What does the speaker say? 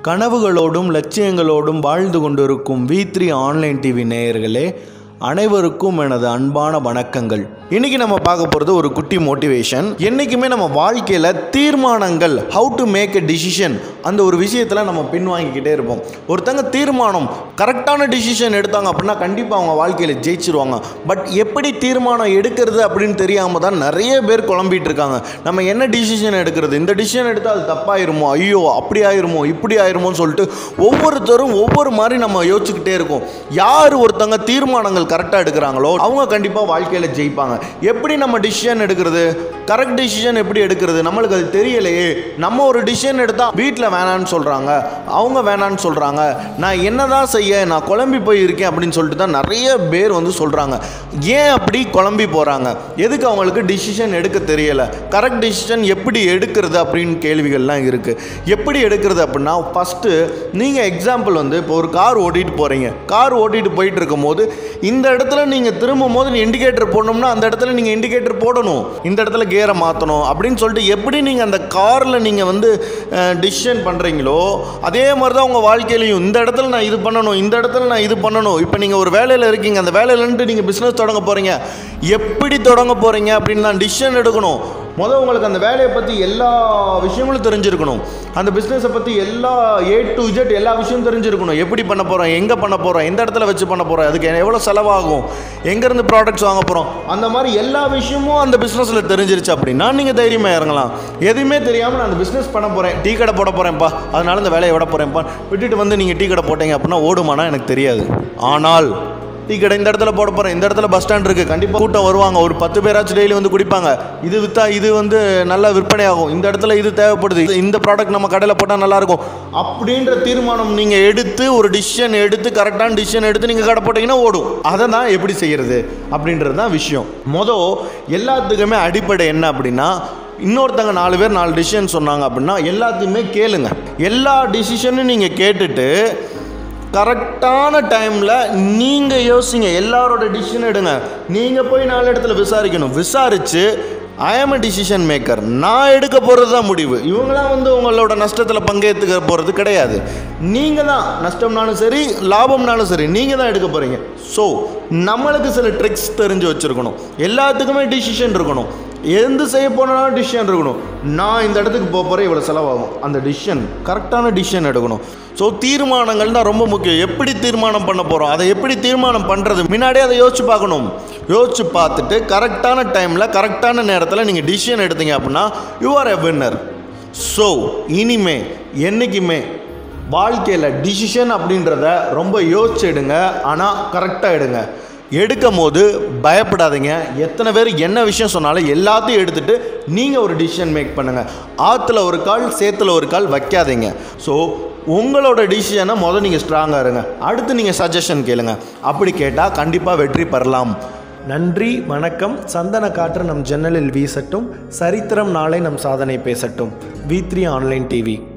கனவுகளோடும் லட்சியங்களோடும் வாழ்ந்து கொண்டிருக்கும் we three online TV நேயர்களே அனைவருக்கும் எனது அன்பான வணக்கங்கள் இன்னைக்கு நம்ம பார்க்க போகிறது ஒரு குட்டி மோட்டிவேஷன் என்றைக்குமே நம்ம வாழ்க்கையில் தீர்மானங்கள் how to make a decision அந்த ஒரு விஷயத்தில் நம்ம பின்வாங்கிக்கிட்டே இருப்போம் ஒருத்தங்க தீர்மானம் கரெக்டான டிசிஷன் எடுத்தாங்க அப்படின்னா கண்டிப்பாக அவங்க வாழ்க்கையில் ஜெயிச்சிருவாங்க பட் எப்படி தீர்மானம் எடுக்கிறது அப்படின்னு தெரியாமல் தான் நிறைய பேர் குழம்பிட்டு இருக்காங்க நம்ம என்ன டிசிஷன் எடுக்கிறது இந்த டிசிஷன் எடுத்தால் அது தப்பாயிருமோ ஐயோ அப்படி ஆயிருமோ இப்படி ஆயிருமோன்னு சொல்லிட்டு ஒவ்வொருத்தரும் ஒவ்வொரு மாதிரி நம்ம யோசிச்சுக்கிட்டே இருக்கோம் யார் ஒருத்தங்க தீர்மானங்கள் கரெக்டாக எடுக்கிறாங்களோ அவங்க கண்டிப்பாக வாழ்க்கையில் ஜெயிப்பாங்க எப்படி நம்ம டிசிஷன் எடுக்கிறது கரெக்ட் டிசிஷன் எப்படி எடுக்கிறது நம்மளுக்கு அது தெரியலையே நம்ம ஒரு டிசிஷன் எடுத்தால் வீட்டில் வேணான்னு சொல்கிறாங்க அவங்க வேணான்னு சொல்கிறாங்க நான் என்னதான் செய்ய நான் குழம்பி போய் இருக்கேன் அப்படின்னு சொல்லிட்டு தான் நிறைய பேர் வந்து சொல்கிறாங்க ஏன் அப்படி குழம்பி போகிறாங்க எதுக்கு அவங்களுக்கு டிசிஷன் எடுக்க தெரியலை கரெக்ட் டிசிஷன் எப்படி எடுக்கிறது அப்படின்னு கேள்விகள்லாம் இருக்குது எப்படி எடுக்கிறது அப்படின்னா ஃபஸ்ட்டு நீங்கள் எக்ஸாம்பிள் வந்து இப்போ ஒரு கார் ஓட்டிகிட்டு போகிறீங்க கார் ஓட்டிகிட்டு போயிட்டு இருக்கும்போது இந்த இடத்துல நீங்கள் திரும்பும் போது இண்டிகேட்டர் போடணும்னா அந்த இடத்துல நீங்கள் இண்டிகேட்டர் போடணும் இந்த இடத்துல கியரை மாற்றணும் அப்படின்னு சொல்லிட்டு எப்படி நீங்கள் அந்த காரில் நீங்கள் வந்து டிசிஷன் பண்ணுறீங்களோ அதே மாதிரி தான் உங்கள் வாழ்க்கையிலையும் இந்த இடத்துல நான் இது பண்ணணும் இந்த இடத்துல நான் இது பண்ணணும் இப்போ நீங்கள் ஒரு வேலையில் இருக்கீங்க அந்த வேலையிலன்ட்டு நீங்கள் பிஸ்னஸ் தொடங்க போகிறீங்க எப்படி தொடங்க போகிறீங்க அப்படின்னு தான் டிசிஷன் எடுக்கணும் முதல் உங்களுக்கு அந்த வேலையை பற்றி எல்லா விஷயங்களும் தெரிஞ்சிருக்கணும் அந்த பிஸ்னஸை பற்றி எல்லா ஏ டு இஜெட் எல்லா விஷயமும் தெரிஞ்சிருக்கணும் எப்படி பண்ண போகிறோம் எங்கே பண்ண போகிறோம் எந்த இடத்துல வச்சு பண்ண போகிறோம் அதுக்கு எவ்வளோ செலவாகும் எங்கேருந்து ப்ராடக்ட்ஸ் வாங்க போகிறோம் அந்த மாதிரி எல்லா விஷயமும் அந்த பிஸ்னஸில் தெரிஞ்சிருச்சு அப்படின்னா நீங்கள் தைரியமாக இறங்கலாம் எதுவுமே தெரியாமல் நான் அந்த பிஸ்னஸ் பண்ண போகிறேன் டீ கடை போட போகிறேன்ப்பா அதனால இந்த வேலையை விட போகிறேன்ப்பா விட்டுட்டு வந்து நீங்கள் டீ கடை போட்டீங்க அப்படின்னா ஓடுமானா எனக்கு தெரியாது ஆனால் டீ கடை இந்த இடத்துல போட போகிறேன் இந்த இடத்துல பஸ் ஸ்டாண்ட் இருக்குது கண்டிப்பாக கூட்டம் வருவாங்க ஒரு பத்து பேராச்சும் டெய்லி வந்து குடிப்பாங்க இது விற்றா இது வந்து நல்லா விற்பனை ஆகும் இந்த இடத்துல இது தேவைப்படுது இது- இந்த ப்ராடக்ட் நம்ம கடையில் போட்டால் நல்லாயிருக்கும் அப்படின்ற தீர்மானம் நீங்கள் எடுத்து ஒரு டிசிஷன் எடுத்து கரெக்டான டிசிஷன் எடுத்து நீங்கள் கடை போட்டிங்கன்னா ஓடும் அதை தான் எப்படி செய்கிறது அப்படின்றது தான் விஷயம் மொதல் எல்லாத்துக்குமே அடிப்படை என்ன அப்படின்னா இன்னொருத்தங்க நாலு பேர் நாலு டிசிஷன் சொன்னாங்க அப்படின்னா எல்லாத்தையுமே கேளுங்க எல்லா டிசிஷனும் நீங்கள் கேட்டுட்டு கரெக்டான டைமில் நீங்கள் யோசிங்க எல்லாரோட டிசிஷன் எடுங்க நீங்கள் போய் நாலு இடத்துல விசாரிக்கணும் விசாரித்து ஐ ஆம் அ டிசிஷன் மேக்கர் நான் எடுக்க போகிறது தான் முடிவு இவங்களாம் வந்து உங்களோட நஷ்டத்தில் பங்கேற்றுக்க போகிறது கிடையாது நீங்கள் தான் நஷ்டம்னாலும் சரி லாபம்னாலும் சரி நீங்கள் தான் எடுக்க போகிறீங்க ஸோ நம்மளுக்கு சில ட்ரிக்ஸ் தெரிஞ்சு வச்சுருக்கணும் எல்லாத்துக்குமே டிசிஷன் இருக்கணும் எந்த செய்ய போனாலும் டிசிஷன் இருக்கணும் நான் இந்த இடத்துக்கு போக போகிறேன் இவ்வளோ செலவாகும் அந்த டிசிஷன் கரெக்டான டிசிஷன் எடுக்கணும் ஸோ தீர்மானங்கள் தான் ரொம்ப முக்கியம் எப்படி தீர்மானம் பண்ண போகிறோம் அதை எப்படி தீர்மானம் பண்ணுறது முன்னாடியே அதை யோசிச்சு பார்க்கணும் யோசிச்சு பார்த்துட்டு கரெக்டான டைமில் கரெக்டான நேரத்தில் நீங்கள் டிசிஷன் எடுத்தீங்க அப்படின்னா you are a winner so இனிமே என்றைக்குமே வாழ்க்கையில் டிசிஷன் அப்படின்றத ரொம்ப யோசிச்சு எடுங்க ஆனால் கரெக்டாக எடுங்க எடுக்கும் போது பயப்படாதீங்க எத்தனை பேர் என்ன விஷயம் சொன்னாலும் எல்லாத்தையும் எடுத்துட்டு நீங்கள் ஒரு டிசிஷன் மேக் பண்ணுங்கள் ஆற்றுல ஒரு கால் சேத்துல ஒரு கால் வைக்காதீங்க ஸோ உங்களோட டிசிஷனை முதல் நீங்கள் ஸ்ட்ராங்காக இருங்க அடுத்து நீங்கள் சஜஷன் கேளுங்க அப்படி கேட்டால் கண்டிப்பாக வெற்றி பெறலாம் நன்றி வணக்கம் சந்தன காற்று நம் ஜன்னலில் வீசட்டும் சரித்திரம் நாளை நம் சாதனை பேசட்டும் வி த்ரீ ஆன்லைன் டிவி